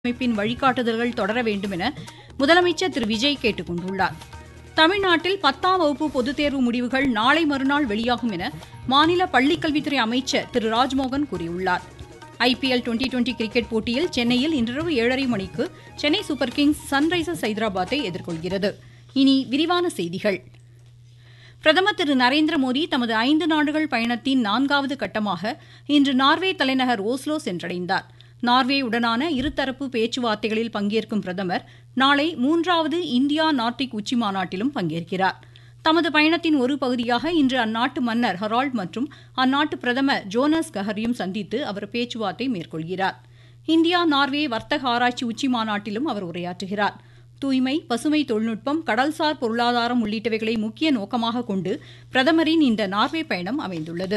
அமைப்பின் வழிகாட்டுதல்கள் தொடர வேண்டும் என முதலமைச்சர் திரு விஜய் கேட்டுக் கொண்டுள்ளார் தமிழ்நாட்டில் பத்தாம் வகுப்பு பொதுத் தேர்வு முடிவுகள் நாளை மறுநாள் வெளியாகும் என மாநில பள்ளிக்கல்வித்துறை அமைச்சர் திரு ராஜ்மோகன் கூறியுள்ளார் ஐபிஎல் டுவெண்டி டுவெண்டி கிரிக்கெட் போட்டியில் சென்னையில் இன்றிரவு ஏழரை மணிக்கு சென்னை சூப்பர் கிங்ஸ் சன்ரைசர்ஸ் ஹைதராபாத்தை எதிர்கொள்கிறது இனி விரிவான செய்திகள் பிரதமர் திரு நரேந்திர மோடி தமது ஐந்து நாடுகள் பயணத்தின் நான்காவது கட்டமாக இன்று நார்வே தலைநகர் ஓஸ்லோ சென்றடைந்தார் நார்வேயுடனான இருதரப்பு பேச்சுவார்த்தைகளில் பங்கேற்கும் பிரதமர் நாளை மூன்றாவது இந்தியா நார்டிக் உச்சி மாநாட்டிலும் பங்கேற்கிறார் தமது பயணத்தின் ஒரு பகுதியாக இன்று அந்நாட்டு மன்னர் ஹெரால்ட் மற்றும் அந்நாட்டு பிரதமர் ஜோனஸ் கஹரையும் சந்தித்து அவர் பேச்சுவார்த்தை மேற்கொள்கிறார் இந்தியா நார்வே வர்த்தக ஆராய்ச்சி உச்சி மாநாட்டிலும் அவர் உரையாற்றுகிறார் தூய்மை பசுமை தொழில்நுட்பம் கடல்சார் பொருளாதாரம் உள்ளிட்டவைகளை முக்கிய நோக்கமாக கொண்டு பிரதமரின் இந்த நார்வே பயணம் அமைந்துள்ளது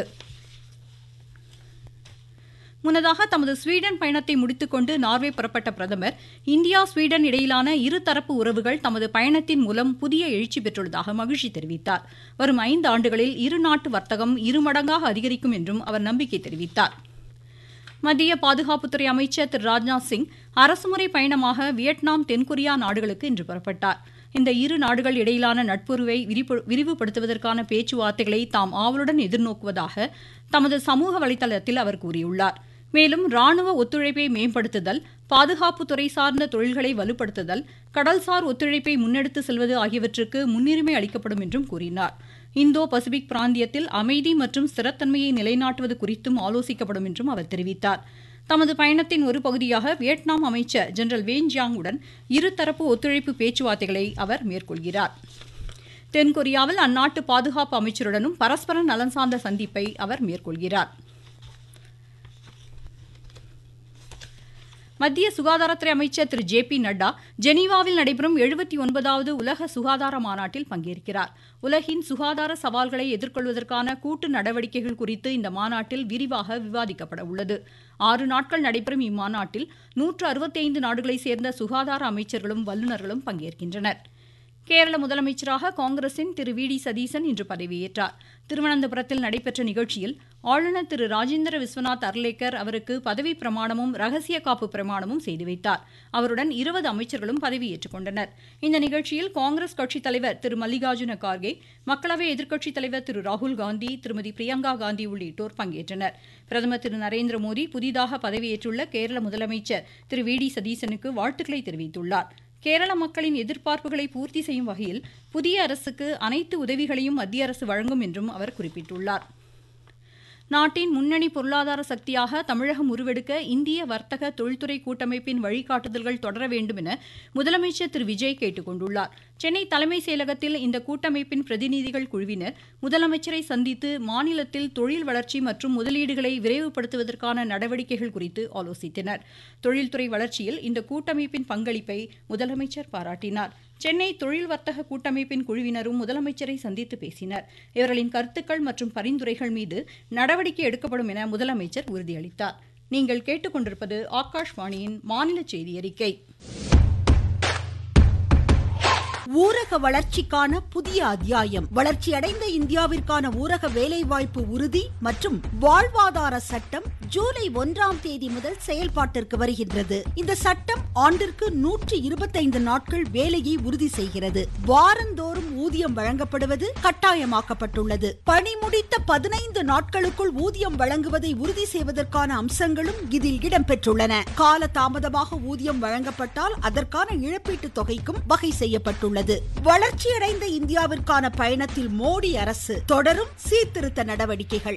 முன்னதாக தமது ஸ்வீடன் பயணத்தை முடித்துக்கொண்டு நார்வே புறப்பட்ட பிரதமர் இந்தியா ஸ்வீடன் இடையிலான இருதரப்பு உறவுகள் தமது பயணத்தின் மூலம் புதிய எழுச்சி பெற்றுள்ளதாக மகிழ்ச்சி தெரிவித்தார் வரும் ஐந்து ஆண்டுகளில் இரு நாட்டு வர்த்தகம் இருமடங்காக அதிகரிக்கும் என்றும் அவர் நம்பிக்கை தெரிவித்தார் மத்திய பாதுகாப்புத்துறை அமைச்சர் திரு ராஜ்நாத் சிங் அரசுமுறை பயணமாக வியட்நாம் தென்கொரியா நாடுகளுக்கு இன்று புறப்பட்டார் இந்த இரு நாடுகள் இடையிலான நட்புறவை விரிவுபடுத்துவதற்கான பேச்சுவார்த்தைகளை தாம் ஆவலுடன் எதிர்நோக்குவதாக தமது சமூக வலைதளத்தில் அவர் கூறியுள்ளார் மேலும் ராணுவ ஒத்துழைப்பை மேம்படுத்துதல் பாதுகாப்புத்துறை சார்ந்த தொழில்களை வலுப்படுத்துதல் கடல்சார் ஒத்துழைப்பை முன்னெடுத்து செல்வது ஆகியவற்றுக்கு முன்னுரிமை அளிக்கப்படும் என்றும் கூறினார் இந்தோ பசிபிக் பிராந்தியத்தில் அமைதி மற்றும் ஸ்திரத்தன்மையை நிலைநாட்டுவது குறித்தும் ஆலோசிக்கப்படும் என்றும் அவர் தெரிவித்தார் தமது பயணத்தின் ஒரு பகுதியாக வியட்நாம் அமைச்சர் ஜெனரல் வேன் ஜியாங்குடன் இருதரப்பு ஒத்துழைப்பு பேச்சுவார்த்தைகளை அவர் மேற்கொள்கிறார் தென்கொரியாவில் அந்நாட்டு பாதுகாப்பு அமைச்சருடனும் பரஸ்பர நலன் சார்ந்த சந்திப்பை அவர் மேற்கொள்கிறார் மத்திய சுகாதாரத்துறை அமைச்சர் திரு ஜே பி நட்டா ஜெனீவாவில் நடைபெறும் எழுபத்தி ஒன்பதாவது உலக சுகாதார மாநாட்டில் பங்கேற்கிறார் உலகின் சுகாதார சவால்களை எதிர்கொள்வதற்கான கூட்டு நடவடிக்கைகள் குறித்து இந்த மாநாட்டில் விரிவாக விவாதிக்கப்பட உள்ளது ஆறு நாட்கள் நடைபெறும் இம்மாநாட்டில் நூற்று அறுபத்தைந்து நாடுகளைச் சேர்ந்த சுகாதார அமைச்சர்களும் வல்லுநர்களும் பங்கேற்கின்றனர் கேரள முதலமைச்சராக காங்கிரசின் திரு வி டி சதீசன் இன்று பதவியேற்றார் திருவனந்தபுரத்தில் நடைபெற்ற நிகழ்ச்சியில் ஆளுநர் திரு ராஜேந்திர விஸ்வநாத் அர்லேக்கர் அவருக்கு பதவி பிரமாணமும் ரகசிய காப்பு பிரமாணமும் செய்து வைத்தார் அவருடன் இருபது அமைச்சர்களும் பதவியேற்றுக் கொண்டனர் இந்த நிகழ்ச்சியில் காங்கிரஸ் கட்சித் தலைவர் திரு மல்லிகார்ஜுன கார்கே மக்களவை எதிர்க்கட்சித் தலைவர் திரு ராகுல் காந்தி திருமதி பிரியங்கா காந்தி உள்ளிட்டோர் பங்கேற்றனர் பிரதமர் திரு நரேந்திர மோடி புதிதாக பதவியேற்றுள்ள கேரள முதலமைச்சர் திரு வி டி சதீசனுக்கு வாழ்த்துக்களை தெரிவித்துள்ளார் கேரள மக்களின் எதிர்பார்ப்புகளை பூர்த்தி செய்யும் வகையில் புதிய அரசுக்கு அனைத்து உதவிகளையும் மத்திய அரசு வழங்கும் என்றும் அவர் குறிப்பிட்டுள்ளார் நாட்டின் முன்னணி பொருளாதார சக்தியாக தமிழகம் உருவெடுக்க இந்திய வர்த்தக தொழில்துறை கூட்டமைப்பின் வழிகாட்டுதல்கள் தொடர வேண்டும் என முதலமைச்சர் திரு விஜய் கேட்டுக் கொண்டுள்ளார் சென்னை தலைமைச் செயலகத்தில் இந்த கூட்டமைப்பின் பிரதிநிதிகள் குழுவினர் முதலமைச்சரை சந்தித்து மாநிலத்தில் தொழில் வளர்ச்சி மற்றும் முதலீடுகளை விரைவுபடுத்துவதற்கான நடவடிக்கைகள் குறித்து ஆலோசித்தனர் தொழில்துறை வளர்ச்சியில் இந்த கூட்டமைப்பின் பங்களிப்பை முதலமைச்சர் பாராட்டினார் சென்னை தொழில் வர்த்தக கூட்டமைப்பின் குழுவினரும் முதலமைச்சரை சந்தித்து பேசினர் இவர்களின் கருத்துக்கள் மற்றும் பரிந்துரைகள் மீது நடவடிக்கை எடுக்கப்படும் என முதலமைச்சர் உறுதியளித்தார் நீங்கள் கேட்டுக்கொண்டிருப்பது ஆகாஷ்வாணியின் மாநில செய்தி அறிக்கை ஊரக வளர்ச்சிக்கான புதிய அத்தியாயம் வளர்ச்சியடைந்த இந்தியாவிற்கான ஊரக வேலைவாய்ப்பு உறுதி மற்றும் வாழ்வாதார சட்டம் ஜூலை ஒன்றாம் தேதி முதல் செயல்பாட்டிற்கு வருகின்றது இந்த சட்டம் ஆண்டிற்கு நூற்றி இருபத்தைந்து நாட்கள் வேலையை உறுதி செய்கிறது வாரந்தோறும் ஊதியம் வழங்கப்படுவது கட்டாயமாக்கப்பட்டுள்ளது பணி முடித்த பதினைந்து நாட்களுக்குள் ஊதியம் வழங்குவதை உறுதி செய்வதற்கான அம்சங்களும் இதில் இடம்பெற்றுள்ளன கால தாமதமாக ஊதியம் வழங்கப்பட்டால் அதற்கான இழப்பீட்டு தொகைக்கும் வகை செய்யப்பட்டுள்ளது உள்ளது வளர்ச்சியடைந்த இந்தியாவிற்கான பயணத்தில் மோடி அரசு தொடரும் சீர்திருத்த நடவடிக்கைகள்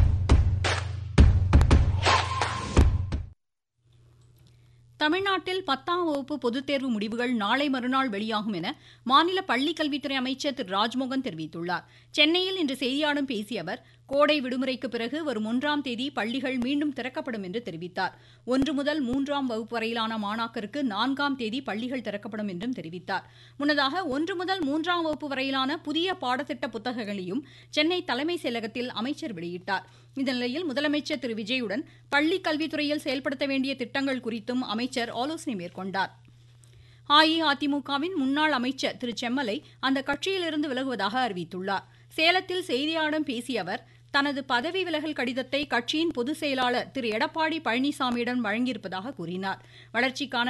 தமிழ்நாட்டில் பத்தாம் வகுப்பு பொதுத் தேர்வு முடிவுகள் நாளை மறுநாள் வெளியாகும் என மாநில பள்ளிக்கல்வித்துறை அமைச்சர் திரு ராஜ்மோகன் தெரிவித்துள்ளார் சென்னையில் இன்று செய்தியாளர்களிடம் பேசிய அவர் கோடை விடுமுறைக்கு பிறகு வரும் ஒன்றாம் தேதி பள்ளிகள் மீண்டும் திறக்கப்படும் என்று தெரிவித்தார் ஒன்று முதல் மூன்றாம் வகுப்பு வரையிலான மாணாக்கருக்கு நான்காம் தேதி பள்ளிகள் திறக்கப்படும் என்றும் தெரிவித்தார் முன்னதாக ஒன்று முதல் மூன்றாம் வகுப்பு வரையிலான புதிய பாடத்திட்ட புத்தகங்களையும் சென்னை தலைமைச் செயலகத்தில் அமைச்சர் வெளியிட்டார் இந்த நிலையில் முதலமைச்சர் திரு விஜயுடன் பள்ளிக் கல்வித்துறையில் செயல்படுத்த வேண்டிய திட்டங்கள் குறித்தும் அமைச்சர் ஆலோசனை மேற்கொண்டார் அஇஅதிமுகவின் முன்னாள் அமைச்சர் திரு செம்மலை அந்த கட்சியிலிருந்து விலகுவதாக அறிவித்துள்ளார் சேலத்தில் செய்தியாளர்களிடம் பேசிய அவர் தனது பதவி விலகல் கடிதத்தை கட்சியின் பொதுச் செயலாளர் திரு எடப்பாடி பழனிசாமியிடம் வழங்கியிருப்பதாக கூறினார் வளர்ச்சிக்கான